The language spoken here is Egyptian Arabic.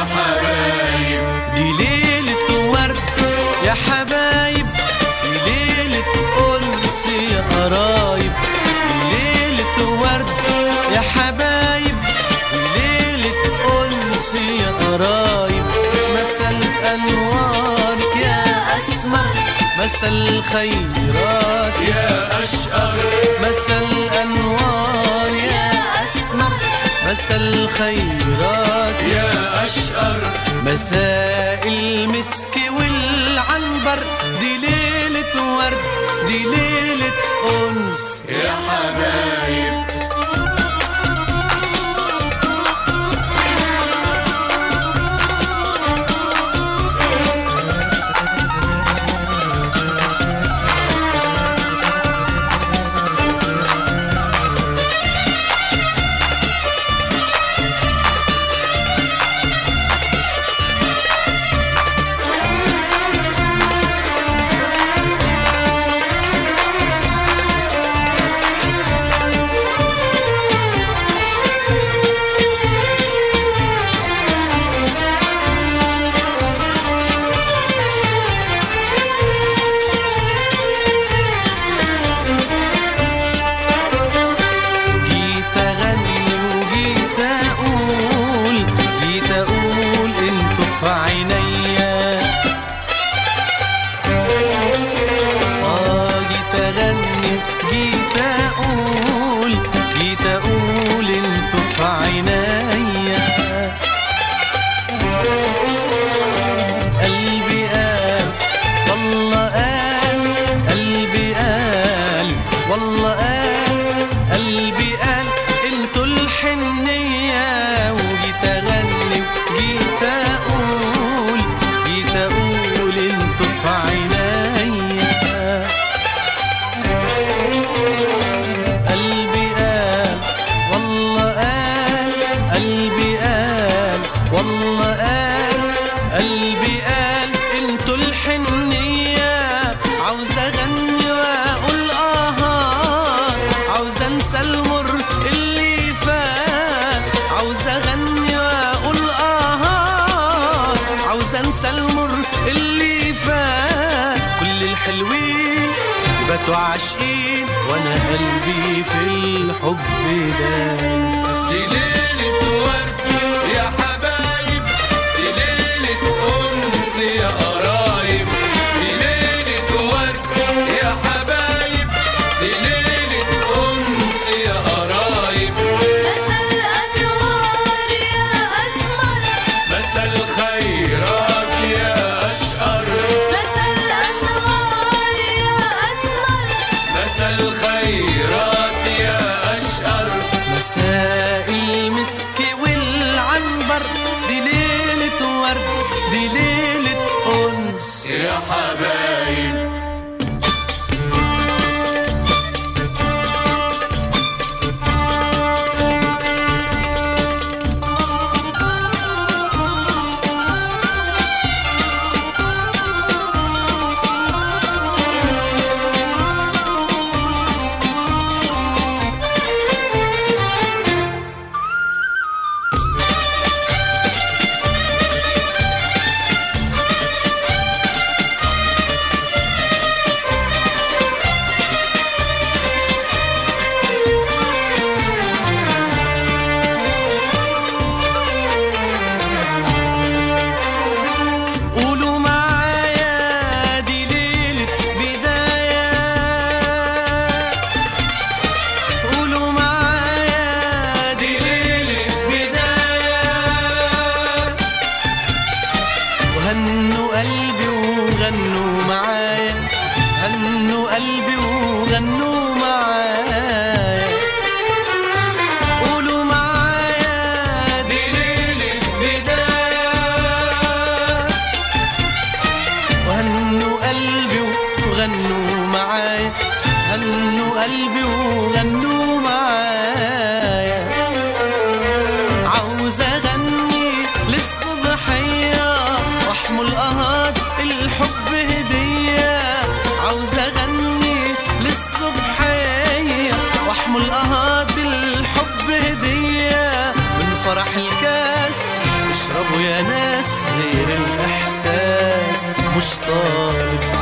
حبايب دي ليلة ورد يا حبايب دي ليلة أنس يا قرايب دي ليلة ورد يا حبايب دي ليلة أنس يا قرايب مساء الأنوار يا أسمر مساء الخيرات يا أشقر مساء الأنوار يا أسمر مساء الخيرات يا أشقر مساء المسك والعنبر دي ليلة ورد دي ليلة أنس يا حبايب جيت أغني وجيت أقول جيت أقول انتوا في عينيا آه جيت أغني جيت أقول جيت أقول انتوا في عينيا قلبي قال والله قال قلبي قال والله قال قلبي قال انتوا الحنية وجيت اغني وجيت اقول جيت اقول انتوا في عينيا قلبي قال والله قال قلبي قال والله قال قلبي قال انتوا الحنية عاوز اغني واقول اه عاوز انسى المر اللي فات عاوز اغني واقول اه عاوز انسى المر اللي فات كل الحلوين باتوا عاشقين وانا قلبي في الحب ده دي ليلة ورد يا حبايب دي ليلة أنس يا قرايب دي ليلة ورد يا حبايب دي ليلة أنس يا قرايب مساء الأنوار يا أسمر مساء الخيرات يا أشقر مساء الأنوار يا أسمر مساء الخيرات يا أشقر مساء المسك والعنبر دي ليلة ورد دي ليلة أنس يا حبايب يا ناس غير الإحساس مش طالب